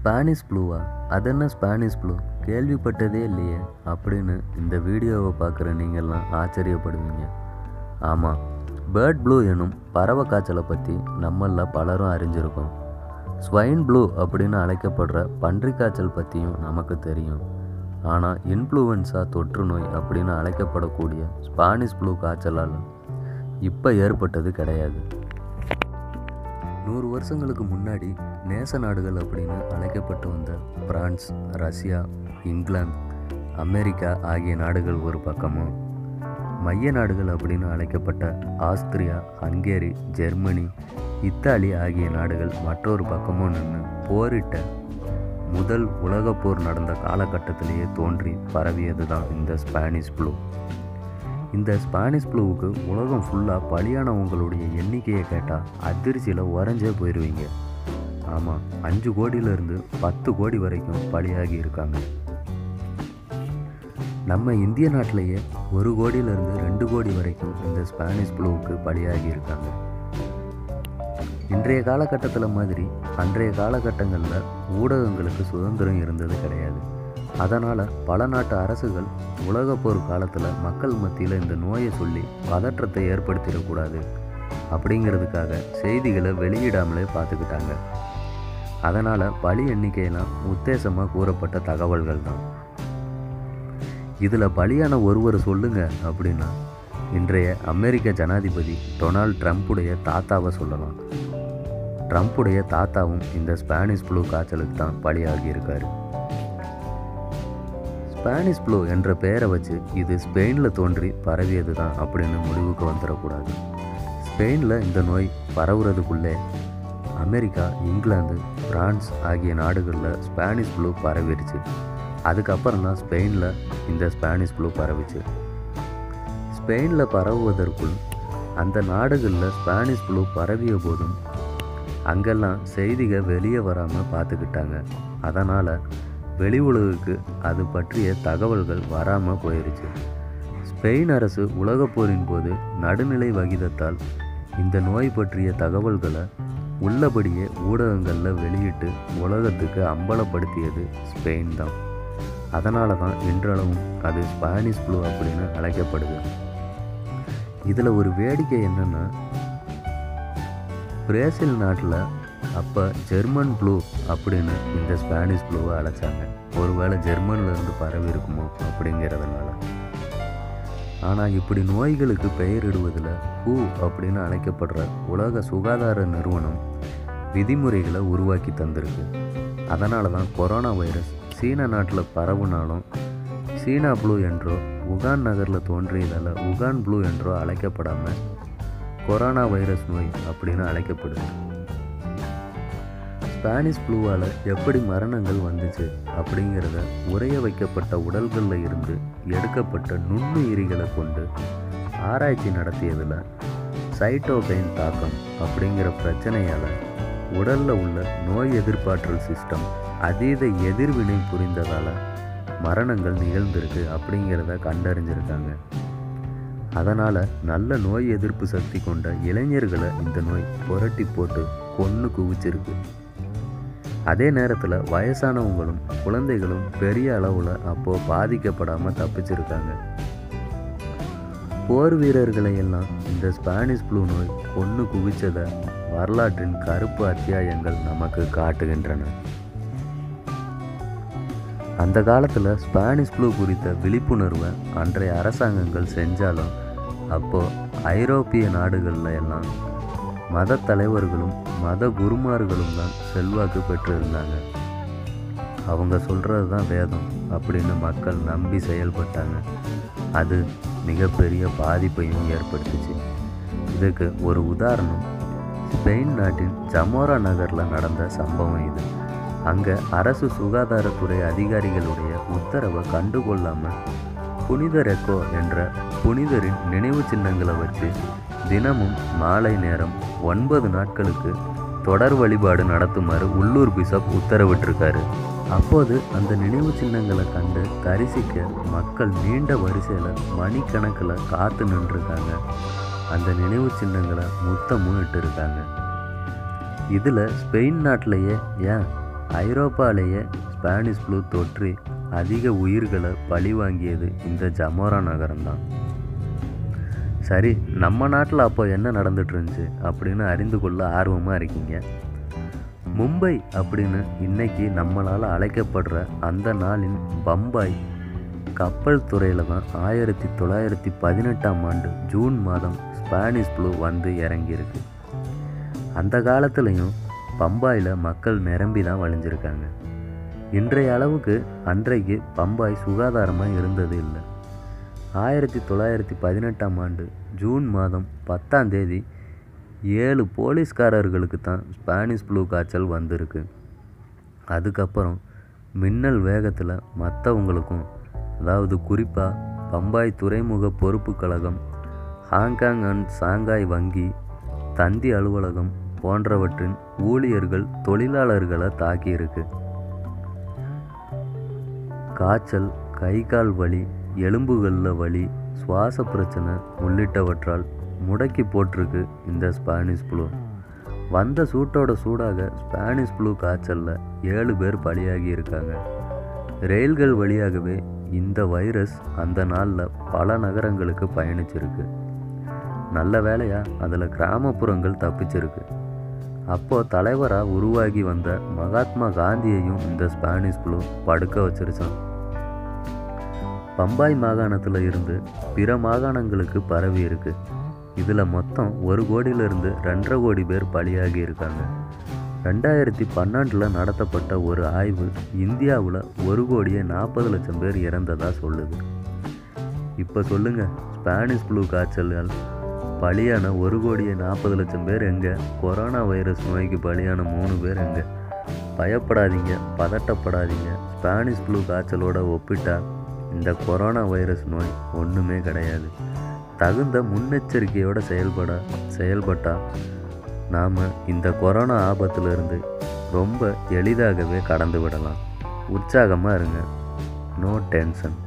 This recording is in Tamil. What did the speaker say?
ஸ்பானிஷ் ப்ளூவா அது என்ன ஸ்பானிஷ் ப்ளூ கேள்விப்பட்டதே இல்லையே அப்படின்னு இந்த வீடியோவை பார்க்குற நீங்கள்லாம் ஆச்சரியப்படுவீங்க ஆமாம் பேர்ட் ப்ளூ எனும் பறவை காய்ச்சலை பற்றி நம்மள பலரும் அறிஞ்சிருக்கோம் ஸ்வைன் ப்ளூ அப்படின்னு அழைக்கப்படுற பன்றி காய்ச்சல் பற்றியும் நமக்கு தெரியும் ஆனால் இன்ஃப்ளூவன்ஸா தொற்று நோய் அப்படின்னு அழைக்கப்படக்கூடிய ஸ்பானிஷ் ப்ளூ காய்ச்சலால் இப்போ ஏற்பட்டது கிடையாது நூறு வருஷங்களுக்கு முன்னாடி நேச நாடுகள் அப்படின்னு அழைக்கப்பட்டு வந்த பிரான்ஸ் ரஷ்யா இங்கிலாந்து அமெரிக்கா ஆகிய நாடுகள் ஒரு பக்கமும் மைய நாடுகள் அப்படின்னு அழைக்கப்பட்ட ஆஸ்திரியா ஹங்கேரி ஜெர்மனி இத்தாலி ஆகிய நாடுகள் மற்றொரு பக்கமும் நின்று போரிட்ட முதல் உலகப் போர் நடந்த காலகட்டத்திலேயே தோன்றி பரவியது தான் இந்த ஸ்பானிஷ் ப்ளூ இந்த ஸ்பானிஷ் ப்ளூவுக்கு உலகம் ஃபுல்லாக பலியானவங்களுடைய எண்ணிக்கையை கேட்டால் அதிர்ச்சியில் உறைஞ்சே போயிடுவீங்க ஆமாம் அஞ்சு கோடியிலேருந்து பத்து கோடி வரைக்கும் பலியாகி இருக்காங்க நம்ம இந்திய நாட்டிலேயே ஒரு கோடியிலேருந்து ரெண்டு கோடி வரைக்கும் இந்த ஸ்பானிஷ் ப்ளூவுக்கு பலியாகி இருக்காங்க இன்றைய காலகட்டத்தில் மாதிரி அன்றைய காலகட்டங்களில் ஊடகங்களுக்கு சுதந்திரம் இருந்தது கிடையாது அதனால் பல நாட்டு அரசுகள் உலகப் போர் காலத்தில் மக்கள் மத்தியில் இந்த நோயை சொல்லி பதற்றத்தை ஏற்படுத்திடக்கூடாது அப்படிங்கிறதுக்காக செய்திகளை வெளியிடாமலே பார்த்துக்கிட்டாங்க அதனால் பலி எண்ணிக்கையெல்லாம் உத்தேசமாக கூறப்பட்ட தகவல்கள் தான் இதில் பலியான ஒருவர் சொல்லுங்க அப்படின்னா இன்றைய அமெரிக்க ஜனாதிபதி டொனால்ட் ட்ரம்ப்புடைய தாத்தாவை சொல்லலாம் ட்ரம்ப்புடைய தாத்தாவும் இந்த ஸ்பானிஷ் ப்ளூ காய்ச்சலுக்கு தான் பலியாகி இருக்காரு ஸ்பானிஷ் ப்ளூ என்ற பெயரை வச்சு இது ஸ்பெயினில் தோன்றி பரவியது தான் அப்படின்னு முடிவுக்கு வந்துடக்கூடாது ஸ்பெயினில் இந்த நோய் பரவுறதுக்குள்ளே அமெரிக்கா இங்கிலாந்து பிரான்ஸ் ஆகிய நாடுகளில் ஸ்பானிஷ் ப்ளூ பரவிடுச்சு அதுக்கப்புறம் தான் ஸ்பெயினில் இந்த ஸ்பானிஷ் ப்ளூ பரவிச்சு ஸ்பெயினில் பரவுவதற்குள் அந்த நாடுகளில் ஸ்பானிஷ் ப்ளூ பரவிய போதும் அங்கெல்லாம் செய்திகள் வெளியே வராமல் பார்த்துக்கிட்டாங்க அதனால் வெளி உலகுக்கு அது பற்றிய தகவல்கள் வராமல் போயிருச்சு ஸ்பெயின் அரசு உலகப் போரின் போது நடுநிலை வகிதத்தால் இந்த நோய் பற்றிய தகவல்களை உள்ளபடியே ஊடகங்களில் வெளியிட்டு உலகத்துக்கு அம்பலப்படுத்தியது ஸ்பெயின் தான் அதனால தான் இன்றளவும் அது ஸ்பானிஷ் ப்ளூ அப்படின்னு அழைக்கப்படுது இதில் ஒரு வேடிக்கை என்னென்னா பிரேசில் நாட்டில் அப்போ ஜெர்மன் ப்ளூ அப்படின்னு இந்த ஸ்பானிஷ் ப்ளூவை அழைச்சாங்க ஒருவேளை ஜெர்மன்லேருந்து பரவி இருக்குமோ அப்படிங்கிறதுனால ஆனால் இப்படி நோய்களுக்கு பெயரிடுவதில் ஹூ அப்படின்னு அழைக்கப்படுற உலக சுகாதார நிறுவனம் விதிமுறைகளை உருவாக்கி தந்திருக்கு அதனால தான் கொரோனா வைரஸ் சீன நாட்டில் பரவுனாலும் சீனா ப்ளூ என்றோ உகான் நகரில் தோன்றியதால் உகான் ப்ளூ என்றோ அழைக்கப்படாமல் கொரோனா வைரஸ் நோய் அப்படின்னு அழைக்கப்படுது ஸ்பானிஷ் ப்ளூவால் எப்படி மரணங்கள் வந்துச்சு அப்படிங்கிறத உறைய வைக்கப்பட்ட உடல்களில் இருந்து எடுக்கப்பட்ட நுண்ணுயிரிகளை கொண்டு ஆராய்ச்சி நடத்தியதில் சைட்டோகைன் தாக்கம் அப்படிங்கிற பிரச்சனையால் உடலில் உள்ள நோய் எதிர்ப்பாற்றல் சிஸ்டம் அதீத எதிர்வினை புரிந்ததால் மரணங்கள் நிகழ்ந்திருக்கு அப்படிங்கிறத கண்டறிஞ்சிருக்காங்க அதனால் நல்ல நோய் எதிர்ப்பு சக்தி கொண்ட இளைஞர்களை இந்த நோய் புரட்டி போட்டு கொன்று குவிச்சிருக்கு அதே நேரத்தில் வயசானவங்களும் குழந்தைகளும் பெரிய அளவில் அப்போது பாதிக்கப்படாமல் தப்பிச்சிருக்காங்க போர் வீரர்களை எல்லாம் இந்த ஸ்பானிஷ் ப்ளூ நோய் கொன்று குவிச்சதை வரலாற்றின் கருப்பு அத்தியாயங்கள் நமக்கு காட்டுகின்றன அந்த காலத்தில் ஸ்பானிஷ் ப்ளூ குறித்த விழிப்புணர்வை அன்றைய அரசாங்கங்கள் செஞ்சாலும் அப்போது ஐரோப்பிய நாடுகளில் எல்லாம் மத தலைவர்களும் மத குருமார்களும் தான் செல்வாக்கு பெற்றிருந்தாங்க அவங்க சொல்கிறது தான் வேதம் அப்படின்னு மக்கள் நம்பி செயல்பட்டாங்க அது மிகப்பெரிய பாதிப்பையும் ஏற்படுத்துச்சு இதுக்கு ஒரு உதாரணம் ஸ்பெயின் நாட்டின் ஜமோரா நகரில் நடந்த சம்பவம் இது அங்கே அரசு சுகாதாரத்துறை அதிகாரிகளுடைய உத்தரவை கண்டுகொள்ளாமல் புனித ரெக்கோ என்ற புனிதரின் நினைவு சின்னங்களை வச்சு தினமும் மாலை நேரம் ஒன்பது நாட்களுக்கு தொடர் வழிபாடு நடத்துமாறு உள்ளூர் பிஷப் உத்தரவிட்டிருக்காரு அப்போது அந்த நினைவு சின்னங்களை கண்டு தரிசிக்க மக்கள் நீண்ட வரிசையில் மணிக்கணக்கில் காத்து நின்றுருக்காங்க அந்த நினைவு சின்னங்களை முத்தமும் இட்டிருக்காங்க இதில் ஸ்பெயின் நாட்டிலேயே ஏன் ஐரோப்பாலேயே ஸ்பானிஷ் ஃப்ளூ தொற்றி அதிக உயிர்களை பழி வாங்கியது இந்த ஜமோரா நகரம்தான் சரி நம்ம நாட்டில் அப்போ என்ன நடந்துட்டு இருந்துச்சு அப்படின்னு அறிந்து கொள்ள ஆர்வமாக இருக்கீங்க மும்பை அப்படின்னு இன்னைக்கு நம்மளால் அழைக்கப்படுற அந்த நாளின் பம்பாய் கப்பல் துறையில் தான் ஆயிரத்தி தொள்ளாயிரத்தி பதினெட்டாம் ஆண்டு ஜூன் மாதம் ஸ்பானிஷ் ஃப்ளூ வந்து இறங்கியிருக்கு அந்த காலத்துலேயும் பம்பாயில் மக்கள் நிரம்பி தான் வழிஞ்சிருக்காங்க இன்றைய அளவுக்கு அன்றைக்கு பம்பாய் சுகாதாரமாக இருந்தது இல்லை ஆயிரத்தி தொள்ளாயிரத்தி பதினெட்டாம் ஆண்டு ஜூன் மாதம் பத்தாம் தேதி ஏழு போலீஸ்காரர்களுக்கு தான் ஸ்பானிஷ் ஃப்ளூ காய்ச்சல் வந்திருக்கு அதுக்கப்புறம் மின்னல் வேகத்தில் மற்றவங்களுக்கும் அதாவது குறிப்பாக பம்பாய் துறைமுக பொறுப்பு கழகம் ஹாங்காங் அண்ட் சாங்காய் வங்கி தந்தி அலுவலகம் போன்றவற்றின் ஊழியர்கள் தொழிலாளர்களை தாக்கியிருக்கு காய்ச்சல் கை கால் வலி எலும்புகளில் வலி சுவாச பிரச்சனை உள்ளிட்டவற்றால் முடக்கி போட்டிருக்கு இந்த ஸ்பானிஷ் ஃப்ளூ வந்த சூட்டோட சூடாக ஸ்பானிஷ் ஃப்ளூ காய்ச்சலில் ஏழு பேர் பலியாகி இருக்காங்க ரயில்கள் வழியாகவே இந்த வைரஸ் அந்த நாளில் பல நகரங்களுக்கு பயணிச்சிருக்கு நல்ல வேலையாக அதில் கிராமப்புறங்கள் தப்பிச்சிருக்கு அப்போது தலைவராக உருவாகி வந்த மகாத்மா காந்தியையும் இந்த ஸ்பானிஷ் ஃப்ளூ படுக்க வச்சிருச்சான் பம்பாய் மாகாணத்தில் இருந்து பிற மாகாணங்களுக்கு பரவி இருக்கு இதில் மொத்தம் ஒரு கோடியிலிருந்து ரெண்டரை கோடி பேர் பலியாகி இருக்காங்க ரெண்டாயிரத்தி பன்னெண்டில் நடத்தப்பட்ட ஒரு ஆய்வு இந்தியாவில் ஒரு கோடியே நாற்பது லட்சம் பேர் இறந்ததாக சொல்லுது இப்போ சொல்லுங்கள் ஸ்பானிஷ் ஃப்ளூ காய்ச்சலால் பலியான ஒரு கோடியே நாற்பது லட்சம் பேர் எங்கே கொரோனா வைரஸ் நோய்க்கு பலியான மூணு பேர் எங்கே பயப்படாதீங்க பதட்டப்படாதீங்க ஸ்பானிஷ் ஃப்ளூ காய்ச்சலோட ஒப்பிட்டா இந்த கொரோனா வைரஸ் நோய் ஒன்றுமே கிடையாது தகுந்த முன்னெச்சரிக்கையோடு செயல்பட செயல்பட்டால் நாம் இந்த கொரோனா ஆபத்திலிருந்து ரொம்ப எளிதாகவே கடந்து விடலாம் உற்சாகமாக இருங்க நோ டென்ஷன்